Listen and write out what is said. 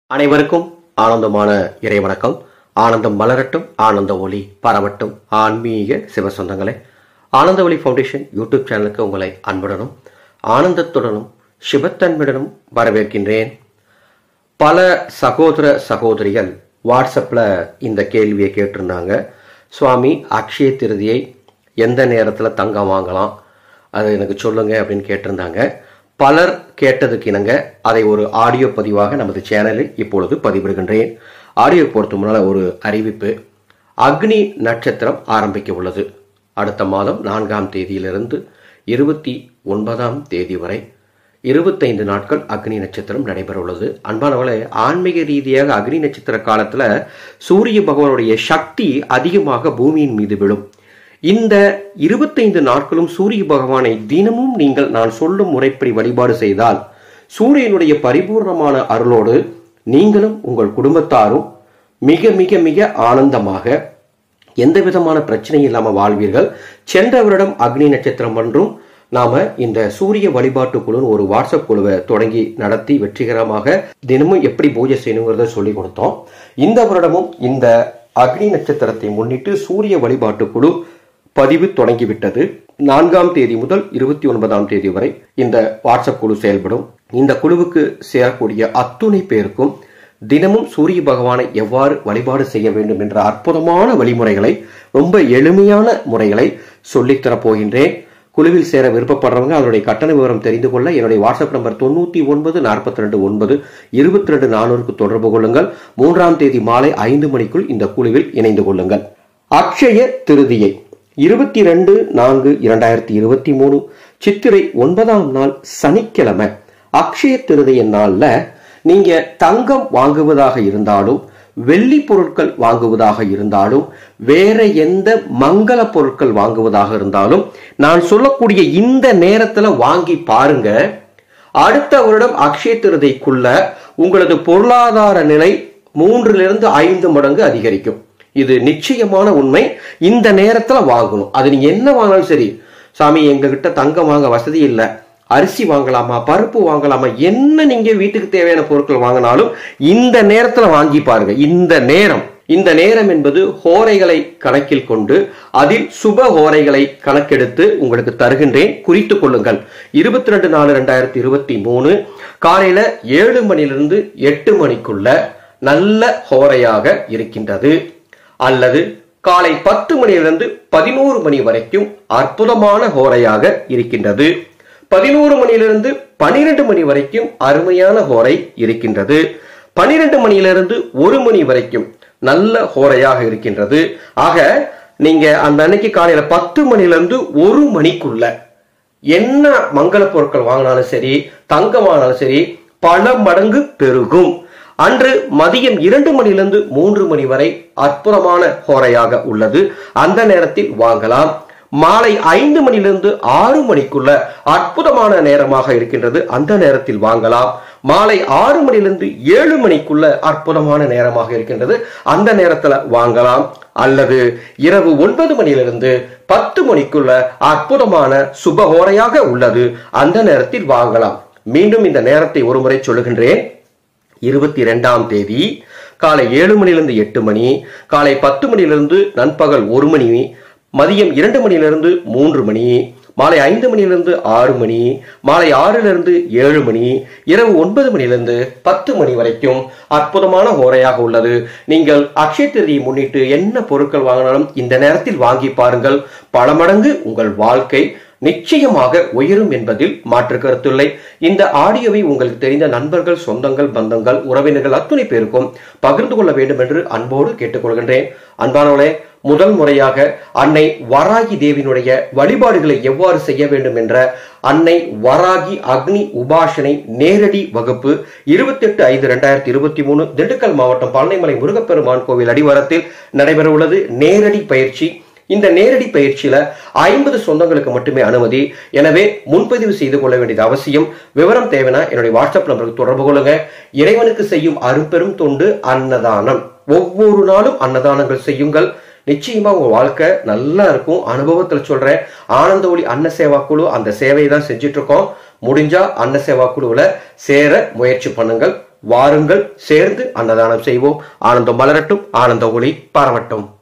அனைவருக்கும் ஆனந்தமான இறை வணக்கம் ஆனந்தம் மலரட்டும் ஆனந்த ஒளி பரவட்டும் ஆன்மீக சிவ சொந்தங்களே ஆனந்த ஒளி ஃபவுண்டேஷன் யூடியூப் சேனலுக்கு உங்களை அன்புடனும் ஆனந்தத்துடனும் சிவத்தன்மையுடனும் வரவேற்கின்றேன் பல சகோதர சகோதரிகள் வாட்ஸ்அப்பில் இந்த கேள்வியை கேட்டிருந்தாங்க சுவாமி அக்ஷய திருதியை எந்த நேரத்தில் தங்கம் வாங்கலாம் அது எனக்கு சொல்லுங்க அப்படின்னு கேட்டிருந்தாங்க பலர் கேட்டதுக்கு இணங்க அதை ஒரு ஆடியோ பதிவாக நமது சேனலில் இப்பொழுது பதிவிடுகின்றேன் ஆடியோ பொறுத்த முன்னால் ஒரு அறிவிப்பு அக்னி நட்சத்திரம் ஆரம்பிக்க உள்ளது அடுத்த மாதம் நான்காம் தேதியிலிருந்து இருபத்தி ஒன்பதாம் தேதி வரை இருபத்தைந்து நாட்கள் அக்னி நட்சத்திரம் நடைபெற உள்ளது அன்பானவளே ஆன்மீக ரீதியாக அக்னி நட்சத்திர காலத்துல சூரிய பகவானுடைய சக்தி அதிகமாக பூமியின் மீது விழும் இந்த இருபத்தைந்து நாட்களும் சூரிய பகவானை தினமும் நீங்கள் நான் சொல்லும் முறைப்படி வழிபாடு செய்தால் சூரியனுடைய பரிபூர்ணமான அருளோடு நீங்களும் உங்கள் குடும்பத்தாரும் மிக மிக மிக ஆனந்தமாக எந்த விதமான பிரச்சனையும் இல்லாமல் வாழ்வீர்கள் சென்ற வருடம் அக்னி நட்சத்திரம் என்றும் நாம இந்த சூரிய வழிபாட்டு குழுன்னு ஒரு வாட்ஸ்அப் குழுவை தொடங்கி நடத்தி வெற்றிகரமாக தினமும் எப்படி பூஜை செய்யணுங்கிறத சொல்லி கொடுத்தோம் இந்த வருடமும் இந்த அக்னி நட்சத்திரத்தை முன்னிட்டு சூரிய வழிபாட்டு குழு பதிவு தொடங்கிவிட்டது நான்காம் தேதி முதல் இருபத்தி ஒன்பதாம் தேதி வரை இந்த வாட்ஸ்அப் குழு செயல்படும் இந்த குழுவுக்கு சேரக்கூடிய அத்துணை பேருக்கும் தினமும் சூரிய பகவானை எவ்வாறு வழிபாடு செய்ய வேண்டும் என்ற அற்புதமான வழிமுறைகளை ரொம்ப எளிமையான முறைகளை சொல்லித்தரப் போகின்றேன் குழுவில் சேர விருப்பப்படுறவங்க அதனுடைய கட்டண விவரம் தெரிந்து கொள்ள என்னுடைய வாட்ஸ்அப் நம்பர் தொண்ணூத்தி ஒன்பது நாற்பத்தி ரெண்டு ஒன்பது இருபத்தி ரெண்டு நானூறுக்கு தொடர்பு கொள்ளுங்கள் மூன்றாம் தேதி மாலை ஐந்து மணிக்குள் இந்த குழுவில் இணைந்து கொள்ளுங்கள் அக்ஷய திருதியை இருபத்தி ரெண்டு நான்கு இரண்டாயிரத்தி இருபத்தி மூணு சித்திரை ஒன்பதாம் நாள் சனிக்கிழமை அக்ஷய திருதிய நாள்ல நீங்க தங்கம் வாங்குவதாக இருந்தாலும் வெள்ளி பொருட்கள் வாங்குவதாக இருந்தாலும் வேற எந்த மங்கள பொருட்கள் வாங்குவதாக இருந்தாலும் நான் சொல்லக்கூடிய இந்த நேரத்துல வாங்கி பாருங்க அடுத்த வருடம் அக்ஷய திருதைக்குள்ள உங்களது பொருளாதார நிலை மூன்றிலிருந்து ஐந்து மடங்கு அதிகரிக்கும் இது நிச்சயமான உண்மை இந்த நேரத்துல வாங்கணும் அது நீங்க என்ன வாங்கினாலும் சரி சாமி எங்ககிட்ட தங்கம் வாங்க வசதி இல்லை அரிசி வாங்கலாமா பருப்பு வாங்கலாமா என்ன நீங்க வீட்டுக்கு தேவையான பொருட்கள் வாங்கினாலும் இந்த நேரத்துல வாங்கி பாருங்க இந்த நேரம் இந்த நேரம் என்பது ஹோரைகளை கணக்கில் கொண்டு அதில் சுப ஹோரைகளை கணக்கெடுத்து உங்களுக்கு தருகின்றேன் குறித்து கொள்ளுங்கள் இருபத்தி ரெண்டு நாலு ரெண்டாயிரத்தி இருபத்தி மூணு காலையில ஏழு மணிலிருந்து எட்டு மணிக்குள்ள நல்ல ஹோரையாக இருக்கின்றது அல்லது காலை பத்து மணியிலிருந்து பதினோரு மணி வரைக்கும் அற்புதமான ஹோரையாக இருக்கின்றது பதினோரு மணியிலிருந்து பனிரெண்டு மணி வரைக்கும் அருமையான ஹோரை இருக்கின்றது பனிரெண்டு மணியிலிருந்து ஒரு மணி வரைக்கும் நல்ல ஹோரையாக இருக்கின்றது ஆக நீங்க அந்த அன்னைக்கு காலையில பத்து மணிலிருந்து ஒரு மணிக்குள்ள என்ன மங்கள பொருட்கள் வாங்கினாலும் சரி தங்கம் வாங்கினாலும் சரி பல மடங்கு பெருகும் அன்று மதியம் இரண்டு மணிலிருந்து மூன்று மணி வரை அற்புதமான ஹோரையாக உள்ளது அந்த நேரத்தில் வாங்கலாம் மாலை ஐந்து மணிலிருந்து ஆறு மணிக்குள்ள அற்புதமான நேரமாக இருக்கின்றது அந்த நேரத்தில் வாங்கலாம் மாலை ஆறு மணிலிருந்து ஏழு மணிக்குள்ள அற்புதமான நேரமாக இருக்கின்றது அந்த நேரத்துல வாங்கலாம் அல்லது இரவு ஒன்பது மணியிலிருந்து பத்து மணிக்குள்ள அற்புதமான சுபஹோரையாக உள்ளது அந்த நேரத்தில் வாங்கலாம் மீண்டும் இந்த நேரத்தை ஒருமுறை சொல்லுகின்றேன் இருபத்தி இரண்டாம் தேதி காலை ஏழு மணிலிருந்து எட்டு மணி காலை பத்து மணிலிருந்து நண்பகல் ஒரு மணி மதியம் இரண்டு மணியிலிருந்து மூன்று மணி மாலை ஐந்து மணியிலிருந்து ஆறு மணி மாலை ஆறிலிருந்து ஏழு மணி இரவு ஒன்பது மணியிலிருந்து பத்து மணி வரைக்கும் அற்புதமான ஹோரையாக உள்ளது நீங்கள் அக்ஷய திருதியை முன்னிட்டு என்ன பொருட்கள் வாங்கினாலும் இந்த நேரத்தில் வாங்கி பாருங்கள் பல மடங்கு உங்கள் வாழ்க்கை நிச்சயமாக உயரும் என்பதில் மாற்று கருத்தில்லை இந்த ஆடியோவை உங்களுக்கு தெரிந்த நண்பர்கள் சொந்தங்கள் பந்தங்கள் உறவினர்கள் அத்துணை பேருக்கும் பகிர்ந்து கொள்ள வேண்டும் என்று அன்போடு கேட்டுக்கொள்கின்றேன் அன்பானவளே முதல் முறையாக அன்னை வராகி தேவியினுடைய வழிபாடுகளை எவ்வாறு செய்ய வேண்டும் என்ற அன்னை வராகி அக்னி உபாசனை நேரடி வகுப்பு இருபத்தி எட்டு ஐந்து ரெண்டாயிரத்தி இருபத்தி மூணு திண்டுக்கல் மாவட்டம் பழனிமலை முருகப்பெருமான் கோவில் அடிவாரத்தில் நடைபெற உள்ளது நேரடி பயிற்சி இந்த நேரடி பயிற்சியில ஐம்பது சொந்தங்களுக்கு மட்டுமே அனுமதி எனவே முன்பதிவு செய்து கொள்ள வேண்டியது அவசியம் விவரம் தேவைன்னா என்னுடைய வாட்ஸ்அப் நம்பருக்கு தொடர்பு கொள்ளுங்க இறைவனுக்கு செய்யும் அரும்பெரும் தொண்டு அன்னதானம் ஒவ்வொரு நாளும் அன்னதானங்கள் செய்யுங்கள் நிச்சயமா உங்க வாழ்க்கை நல்லா இருக்கும் அனுபவத்துல சொல்றேன் ஆனந்த ஒளி அன்ன சேவா குழு அந்த சேவையை தான் செஞ்சுட்டு இருக்கோம் முடிஞ்சா அன்ன சேவா குழுவுல சேர முயற்சி பண்ணுங்கள் வாருங்கள் சேர்ந்து அன்னதானம் செய்வோம் ஆனந்தம் மலரட்டும் ஆனந்த ஒளி பரவட்டும்